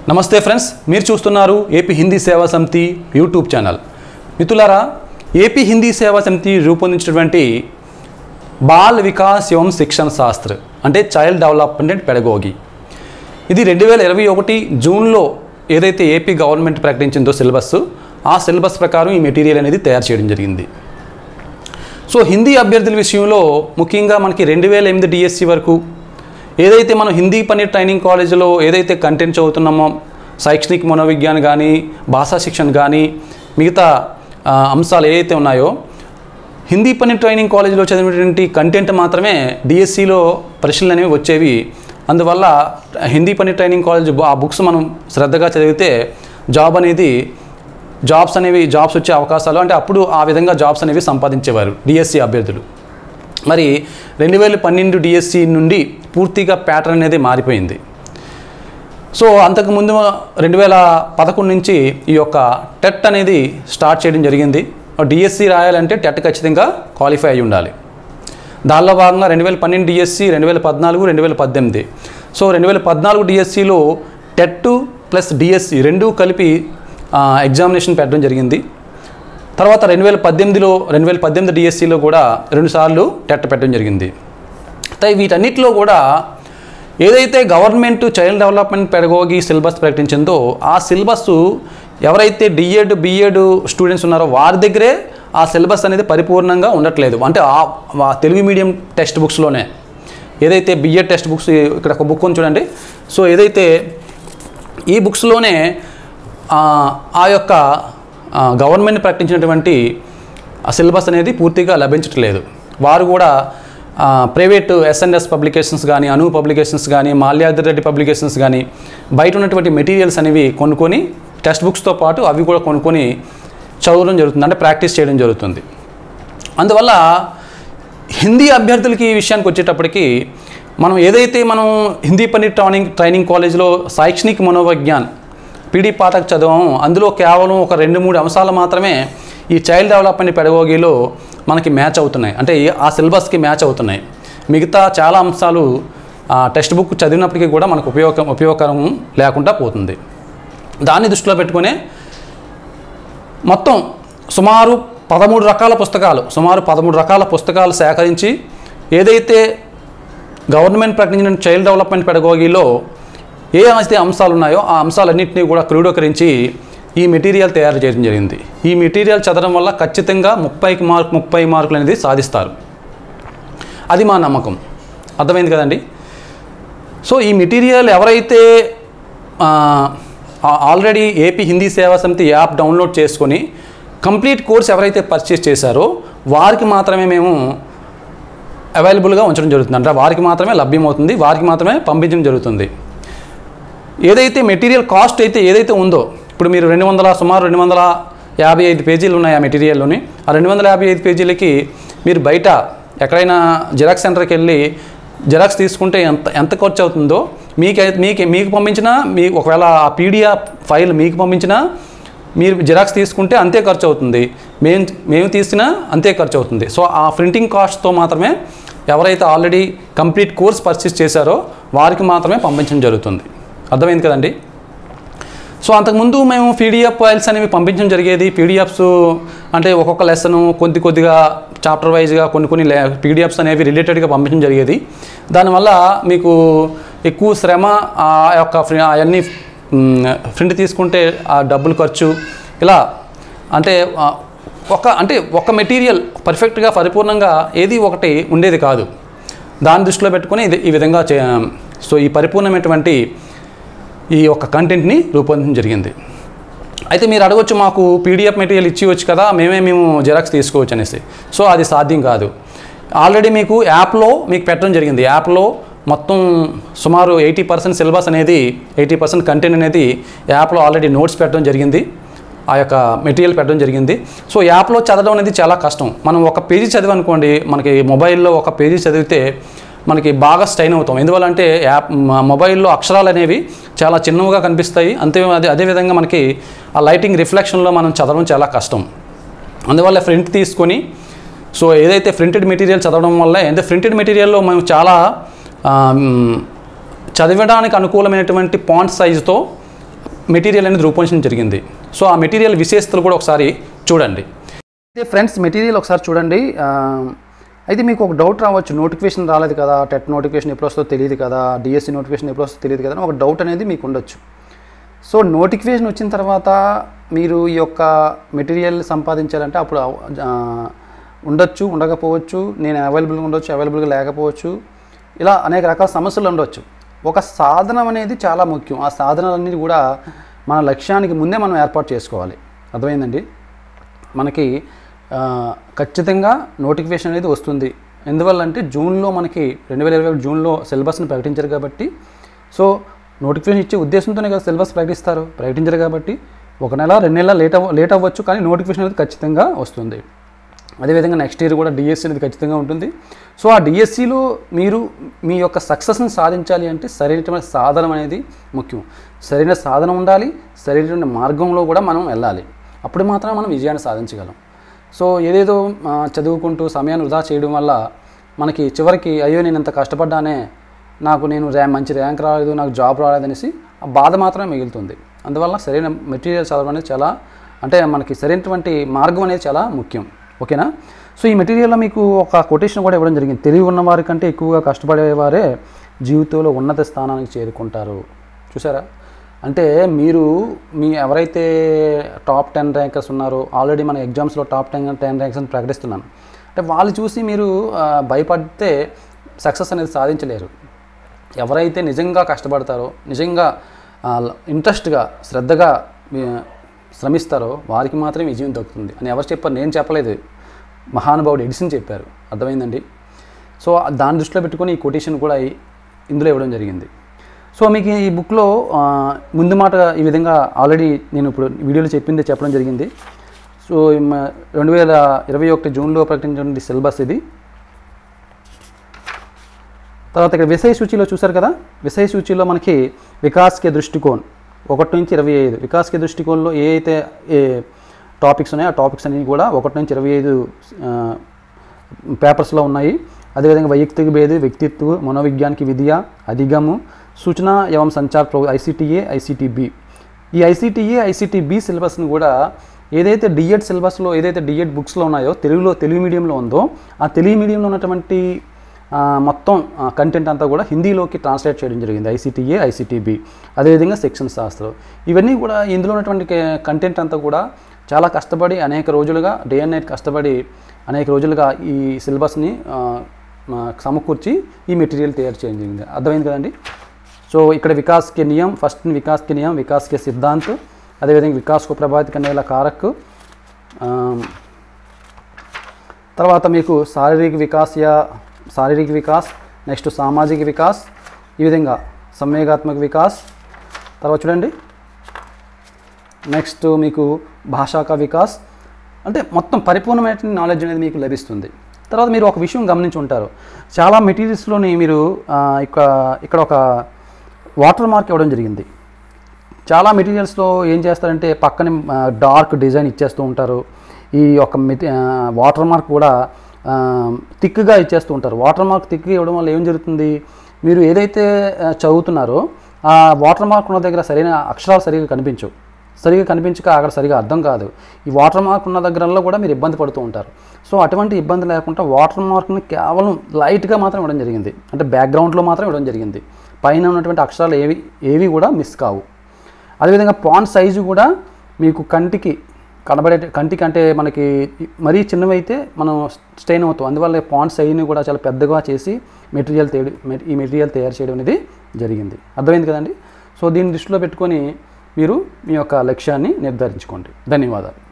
నమస్తే ఫ్రెండ్స్ మీరు చూస్తున్నారు AP Hindi Seva Samithi YouTube channel మిత్రులారా ఏపీ హిందీ సేవా సమితి రూపొందించినటువంటి బాల్ వికాస్ ఏవం శిక్షణ శాస్త్ర అంటే చైల్డ్ డెవలప్మెంట్ అండ్ పెడగోగి ఇది రెండు వేల ఇరవై ఒకటి జూన్లో ఏదైతే ఏపీ గవర్నమెంట్ ప్రకటించిందో సిలబస్ ఆ సిలబస్ ప్రకారం ఈ మెటీరియల్ అనేది తయారు చేయడం జరిగింది సో హిందీ అభ్యర్థుల విషయంలో ముఖ్యంగా మనకి రెండు వేల ఎనిమిది డిఎస్సి వరకు ఏదైతే మనం హిందీ పని ట్రైనింగ్ కాలేజీలో ఏదైతే కంటెంట్ చదువుతున్నామో శైక్షణిక్ మనోవిజ్ఞాన్ కానీ భాషా శిక్షణ కానీ మిగతా ఆ, అంశాలు ఏవైతే ఉన్నాయో హిందీ పని ట్రైనింగ్ కాలేజీలో చదివినటువంటి కంటెంట్ మాత్రమే డిఎస్సిలో పరీక్షలు అనేవి వచ్చేవి అందువల్ల హిందీ పని ట్రైనింగ్ కాలేజ్ ఆ బుక్స్ మనం శ్రద్ధగా చదివితే జాబ్ అనేది జాబ్స్ అనేవి జాబ్స్ వచ్చే అవకాశాలు అంటే అప్పుడు ఆ విధంగా జాబ్స్ అనేవి సంపాదించేవారు డిఎస్సి అభ్యర్థులు మరి రెండు వేల పన్నెండు డిఎస్సి నుండి పూర్తిగా ప్యాటర్న్ అనేది మారిపోయింది సో అంతకుముందు రెండు వేల పదకొండు నుంచి ఈ యొక్క టెట్ అనేది స్టార్ట్ చేయడం జరిగింది డిఎస్సి రాయాలంటే టెట్ ఖచ్చితంగా క్వాలిఫై అయి ఉండాలి దానిలో భాగంగా రెండు వేల పన్నెండు డిఎస్సి రెండు వేల పద్నాలుగు రెండు వేల పద్దెనిమిది సో రెండు వేల పద్నాలుగు డిఎస్సిలో టెట్ ప్లస్ డిఎస్సి రెండూ కలిపి ఆ, ఎగ్జామినేషన్ పెట్టడం జరిగింది తర్వాత రెండు వేల పద్దెనిమిదిలో రెండు వేల పద్దెనిమిది డిఎస్సిలో కూడా రెండుసార్లు టెట్ పెట్టడం జరిగింది అయితే వీటన్నిటిలో కూడా ఏదైతే government child development pedagogy syllabus ప్రకటించిందో ఆ సిలబస్ ఎవరైతే డిఎడ్ బిఎడ్ స్టూడెంట్స్ ఉన్నారో వారి దగ్గరే ఆ సిలబస్ అనేది పరిపూర్ణంగా ఉండట్లేదు అంటే ఆ ఆ తెలుగు మీడియం టెక్స్ట్ బుక్స్లోనే ఏదైతే బిఎడ్ టెక్స్ట్ బుక్స్ ఇక్కడ ఒక బుక్ ఉంది చూడండి సో ఏదైతే ఈ బుక్స్లోనే ఆ, ఆ యొక్క ఆ, గవర్నమెంట్ ప్రకటించినటువంటి ఆ సిలబస్ అనేది పూర్తిగా లభించట్లేదు వారు కూడా ఆ, ప్రైవేటు ఎస్ఎన్ఎస్ పబ్లికేషన్స్ కానీ అను పబ్లికేషన్స్ కానీ మాల్యాద్రి రెడ్డి పబ్లికేషన్స్ కానీ బయట ఉన్నటువంటి మెటీరియల్స్ అనేవి కొనుక్కొని టెక్స్ట్ బుక్స్తో పాటు అవి కూడా కొనుక్కొని చదవడం జరుగుతుంది అంటే ప్రాక్టీస్ చేయడం జరుగుతుంది అందువల్ల హిందీ అభ్యర్థులకి ఈ విషయానికి వచ్చేటప్పటికి మనం ఏదైతే మనం హిందీ పని ట్రైనింగ్ ట్రైనింగ్ కాలేజ్లో శైక్షణిక్ మనోవిజ్ఞాన్ పీడీ పాఠక్ చదివాము అందులో కేవలం ఒక రెండు మూడు అంశాలు మాత్రమే ఈ చైల్డ్ డెవలప్మెంట్ పెడగోగిలో మనకి మ్యాచ్ అవుతున్నాయి అంటే ఈ- ఆ సిలబస్కి మ్యాచ్ అవుతున్నాయి మిగతా చాలా అంశాలు ఆ టెక్స్ట్ బుక్ చదివినప్పటికీ కూడా మనకు ఉపయోగం ఉపయోగకరం లేకుండా పోతుంది దాన్ని దృష్టిలో పెట్టుకునే మొత్తం సుమారు పదమూడు రకాల పుస్తకాలు సుమారు పదమూడు రకాల పుస్తకాలు సేకరించి ఏదైతే గవర్నమెంట్ ప్రకటించిన చైల్డ్ డెవలప్మెంట్ పెడగోగిలో ఏ అయితే అంశాలు ఉన్నాయో ఆ అంశాలన్నింటినీ కూడా క్రోడీకరించి ఈ మెటీరియల్ తయారు చేయడం జరిగింది ఈ మెటీరియల్ చదవడం వల్ల ఖచ్చితంగా ముప్పైకి మార్క్ ముప్పై మార్కులు అనేది సాధిస్తారు అది మా నమ్మకం అర్థమైంది కదండి సో ఈ మెటీరియల్ ఎవరైతే ఆ, ఆ- already AP Hindi Seva Samithi app download చేసుకొని కంప్లీట్ కోర్స్ ఎవరైతే పర్చేస్ చేశారో వారికి మాత్రమే మేము అవైలబుల్గా ఉంచడం జరుగుతుంది అంటే వారికి మాత్రమే లభ్యమవుతుంది వారికి మాత్రమే పంపించడం జరుగుతుంది ఏదైతే మెటీరియల్ కాస్ట్ అయితే ఏదైతే ఉందో ఇప్పుడు మీరు రెండు వందల సుమారు రెండు వందల యాభై ఐదు పేజీలు ఉన్నాయి ఆ మెటీరియల్లోని ఆ రెండు వందల యాభై ఐదు పేజీలకి మీరు బయట ఎక్కడైనా జిరాక్స్ సెంటర్కి వెళ్ళి జిరాక్స్ తీసుకుంటే ఎంత ఎంత ఖర్చు అవుతుందో మీకు మీకు మీకు పంపించినా మీ ఒకవేళ ఆ పీడిఎఫ్ ఫైల్ మీకు పంపించినా మీరు జిరాక్స్ తీసుకుంటే అంతే ఖర్చు అవుతుంది మేము మేము తీసినా అంతే ఖర్చు అవుతుంది సో ఆ ప్రింటింగ్ కాస్ట్తో మాత్రమే ఎవరైతే ఆల్రెడీ కంప్లీట్ కోర్స్ పర్చేస్ చేశారో వారికి మాత్రమే పంపించడం జరుగుతుంది అర్థమైంది కదండి సో అంతకుముందు మేము పీడిఎఫ్ ఫైల్స్ అనేవి పంపించడం జరిగేది పీడిఎఫ్స్ అంటే ఒక్కొక్క లెసన్ కొద్ది కొద్దిగా చాప్టర్ వైజ్గా కొన్ని కొన్ని పీడిఎఫ్స్ అనేవి రిలేటెడ్గా పంపించడం జరిగేది దానివల్ల మీకు ఎక్కువ శ్రమ ఆ యొక్క ఫ్రి- అవన్నీ ప్రింట్ తీసుకుంటే ఆ డబ్బులు ఖర్చు ఇలా అంటే ఆ, ఒక అంటే ఒక మెటీరియల్ పర్ఫెక్ట్గా పరిపూర్ణంగా ఏది ఒకటి ఉండేది కాదు దాన్ని దృష్టిలో పెట్టుకొని ఇది ఈ విధంగా చే సో ఈ పరిపూర్ణమైనటువంటి ఈ యొక్క కంటెంట్ని రూపొందించడం జరిగింది అయితే మీరు అడగొచ్చు మాకు పీడిఎఫ్ మెటీరియల్ ఇచ్చివచ్చు కదా మేమే మేము జెరాక్స్ తీసుకోవచ్చు అనేసి సో అది సాధ్యం కాదు ఆల్రెడీ మీకు యాప్లో మీకు పెట్టడం జరిగింది యాప్లో మొత్తం సుమారు ఎయిటీ పర్సెంట్ సిలబస్ అనేది ఎయిటీ పర్సెంట్ కంటెంట్ అనేది యాప్లో ఆల్రెడీ నోట్స్ పెట్టడం జరిగింది ఆ యొక్క మెటీరియల్ పెట్టడం జరిగింది సో యాప్లో చదవడం అనేది చాలా కష్టం మనం ఒక పేజీ చదివనుకోండి మనకి మొబైల్లో ఒక పేజీ చదివితే మనకి బాగా స్టైన్ అవుతాం ఎందువల్ల అంటే యాప్ మ- మొబైల్లో అక్షరాలు అనేవి చాలా చిన్నవిగా కనిపిస్తాయి అంతే అదే అదేవిధంగా మనకి ఆ లైటింగ్ రిఫ్లెక్షన్లో మనం చదవడం చాలా కష్టం అందువల్ల ప్రింట్ తీసుకొని సో ఏదైతే ప్రింటెడ్ మెటీరియల్ చదవడం వల్ల అంటే ప్రింటెడ్ మెటీరియల్లో మేము చాలా ఆ, మ్, చదవడానికి అనుకూలమైనటువంటి పాంట్ సైజుతో మెటీరియల్ అనేది రూపొందించడం జరిగింది సో ఆ మెటీరియల్ విశేషతలు కూడా ఒకసారి చూడండి అయితే ఫ్రెండ్స్ మెటీరియల్ ఒకసారి చూడండి ఆ, అయితే మీకు ఒక డౌట్ రావచ్చు నోటిఫికేషన్ రాలేదు కదా టెట్ నోటిఫికేషన్ ఎప్పుడు వస్తుందో తెలియదు కదా డిఎస్సి నోటిఫికేషన్ ఎప్పుడు వస్తుందో తెలియదు కదా అని ఒక డౌట్ అనేది మీకు ఉండొచ్చు సో నోటిఫికేషన్ వచ్చిన తర్వాత మీరు ఈ యొక్క మెటీరియల్ సంపాదించాలంటే అప్పుడు ఆ, ఉండొచ్చు ఉండకపోవచ్చు నేను అవైలబుల్గా ఉండొచ్చు అవైలబుల్గా లేకపోవచ్చు ఇలా అనేక రకాల సమస్యలు ఉండొచ్చు ఒక సాధనం అనేది చాలా ముఖ్యం ఆ సాధనాలన్నీ కూడా మన లక్ష్యానికి ముందే మనం ఏర్పాటు చేసుకోవాలి అర్థమైందండి మనకి ఆ, ఖచ్చితంగా నోటిఫికేషన్ అనేది వస్తుంది ఎందువల్ల అంటే జూన్లో మనకి రెండు వేల ఇరవై ఒకటి జూన్లో సిలబస్ని ప్రకటించారు కాబట్టి సో నోటిఫికేషన్ ఇచ్చే ఉద్దేశంతోనే కదా సిలబస్ ప్రకటిస్తారు ప్రకటించారు కాబట్టి ఒక నెల రెండు నెలల లేట్ అవ్వ లేట్ అవ్వచ్చు కానీ నోటిఫికేషన్ అనేది ఖచ్చితంగా వస్తుంది అదేవిధంగా నెక్స్ట్ ఇయర్ కూడా డిఎస్సి అనేది ఖచ్చితంగా ఉంటుంది సో ఆ డిఎస్సిలో మీరు మీ యొక్క సక్సెస్ని సాధించాలి అంటే సరైనటువంటి సాధనం అనేది ముఖ్యం సరైన సాధనం ఉండాలి సరైనటువంటి మార్గంలో కూడా మనం వెళ్ళాలి అప్పుడు మాత్రం మనం విజయాన్ని సాధించగలం సో ఏదేదో ఆ, చదువుకుంటూ సమయాన్ని వృధా చేయడం వల్ల మనకి చివరికి అయ్యో నేను ఇంత కష్టపడ్డానే నాకు నేను ర్యా మంచి ర్యాంక్ రాలేదు నాకు జాబ్ రాలేదనేసి ఆ బాధ మాత్రమే మిగులుతుంది అందువల్ల సరైన మెటీరియల్ చదవడం అనేది చాలా అంటే మనకి సరైనటువంటి మార్గం అనేది చాలా ముఖ్యం ఓకేనా సో ఈ మెటీరియల్లో మీకు ఒక కొటేషన్ కూడా ఇవ్వడం జరిగింది తెలివి ఉన్న వారి కంటే ఎక్కువగా కష్టపడేవారే జీవితంలో ఉన్నత స్థానానికి చేరుకుంటారు చూసారా అంటే మీరు మీ ఎవరైతే టాప్ టెన్ ర్యాంకర్స్ ఉన్నారో ఆల్రెడీ మన ఎగ్జామ్స్లో టాప్ టెన్ టెన్ ర్యాంక్స్ అని ప్రకటిస్తున్నాను అంటే వాళ్ళు చూసి మీరు ఆ, భయపడితే సక్సెస్ అనేది సాధించలేరు ఎవరైతే నిజంగా కష్టపడతారో నిజంగా ఇంట్రెస్ట్గా శ్రద్ధగా ఆ, శ్రమిస్తారో వారికి మాత్రమే విజయం దక్కుతుంది అని ఎవరు చెప్పారు నేను చెప్పలేదు మహానుభావుడు ఎడిసన్ చెప్పారు అర్థమైందండి సో దాని దృష్టిలో పెట్టుకొని ఈ కొటేషన్ కూడా ఈ- ఇందులో ఇవ్వడం జరిగింది సో మీకు ఈ బుక్లో ఆ, ముందు మాట ఈ విధంగా ఆల్రెడీ నేను ఇప్పుడు వీడియోలో చెప్పింది చెప్పడం జరిగింది సో మ- రెండు వేల ఇరవై ఒకటి జూన్లో ప్రకటించినటువంటి సిలబస్ ఇది తర్వాత ఇక్కడ విషయ సూచిలో చూశారు కదా విషయ సూచిలో మనకి వికాస్ కే దృష్టికోణ్ ఒకటి నుంచి ఇరవై ఐదు వికాస్ కే దృష్టికోణంలో ఏ అయితే ఏ టాపిక్స్ ఉన్నాయో ఆ టాపిక్స్ అన్నీ కూడా ఒకటి నుంచి ఇరవై ఐదు పేపర్స్లో ఉన్నాయి అదేవిధంగా వైయక్తిక భేద వ్యక్తిత్వ మనోవిజ్ఞానికి విద్య అధిగము సూచన ఏవం సంచార్ ప్రో ఐసిటిఏ ఐసిటిబి ఈ ఐసిటిఏ ఐసిటిబి సిలబస్ని కూడా ఏదైతే డిఎడ్ సిలబస్లో ఏదైతే డిఎడ్ బుక్స్లో ఉన్నాయో తెలుగులో తెలుగు మీడియంలో ఉందో ఆ తెలుగు మీడియంలో ఉన్నటువంటి ఆ, మొత్తం కంటెంట్ అంతా కూడా హిందీలోకి ట్రాన్స్లేట్ చేయడం జరిగింది ఐసిటిఏ ఐసిటిబి అదేవిధంగా సెక్షన్ శాస్త్రం ఇవన్నీ కూడా ఇందులో ఉన్నటువంటి కంటెంట్ అంతా కూడా చాలా కష్టపడి అనేక రోజులుగా డే అండ్ నైట్ కష్టపడి అనేక రోజులుగా ఈ సిలబస్ని ఆ, ఆ, సమకూర్చి ఈ మెటీరియల్ తయారు చేయడం జరిగింది అర్థమైంది కదండి సో ఇక్కడ వికాస్ కే నియम ఫస్ట్ వికాస్ కే నియम వికాస్ కే సిద్ధాంత్ అదేవిధంగా వికాస్ को प्रभावित करने वाला कारक ఆ, తర్వాత మీకు శారీరక వికాస్ యా శారీరక వికాస్ నెక్స్ట్ సామాజిక వికాస్ ఈ విధంగా సంవేగాత్మక వికాస్ తర్వాత చూడండి నెక్స్ట్ మీకు భాషాక వికాస్ అంటే మొత్తం పరిపూర్ణమైన నాలెడ్జ్ అనేది మీకు లభిస్తుంది తర్వాత మీరు ఒక విషయం గమనించి ఉంటారు చాలా మెటీరియల్స్లోని మీరు ఆ, ఇక్కడ ఇక్కడ ఒక వాటర్ మార్క్ ఇవ్వడం జరిగింది చాలా మెటీరియల్స్లో ఏం చేస్తారంటే పక్కన డార్క్ డిజైన్ ఇచ్చేస్తూ ఉంటారు ఈ యొక్క మెటీ వాటర్ మార్క్ కూడా థిక్గా ఇచ్చేస్తూ ఉంటారు వాటర్ మార్క్ థిక్గా ఇవ్వడం వల్ల ఏం జరుగుతుంది మీరు ఏదైతే ఆ, చదువుతున్నారో ఆ వాటర్ మార్క్ ఉన్న దగ్గర సరైన అక్షరాలు సరిగా కనిపించవు సరిగా కనిపించక అక్కడ సరిగా అర్థం కాదు ఈ వాటర్ మార్క్ ఉన్న దగ్గరలో కూడా మీరు ఇబ్బంది పడుతూ ఉంటారు సో అటువంటి ఇబ్బంది లేకుండా వాటర్ మార్క్ని కేవలం లైట్గా మాత్రం ఇవ్వడం జరిగింది అంటే బ్యాక్గ్రౌండ్లో మాత్రం ఇవ్వడం జరిగింది పైన ఉన్నటువంటి అక్షరాలు ఏవి ఏవి కూడా మిస్ కావు అదేవిధంగా పాన్ సైజు కూడా మీకు కంటికి కనబడే కంటికి అంటే మనకి మరీ చిన్నవైతే మనం స్టెయిన్ అవుతాం అందువల్ల పాన్ సైజుని కూడా చాలా పెద్దగా చేసి మెటీరియల్ తేడు ఈ మెటీరియల్ తయారు చేయడం అనేది జరిగింది అర్థమైంది కదండి సో దీన్ని దృష్టిలో పెట్టుకొని మీరు మీ యొక్క లక్ష్యాన్ని నిర్ధారించుకోండి ధన్యవాదాలు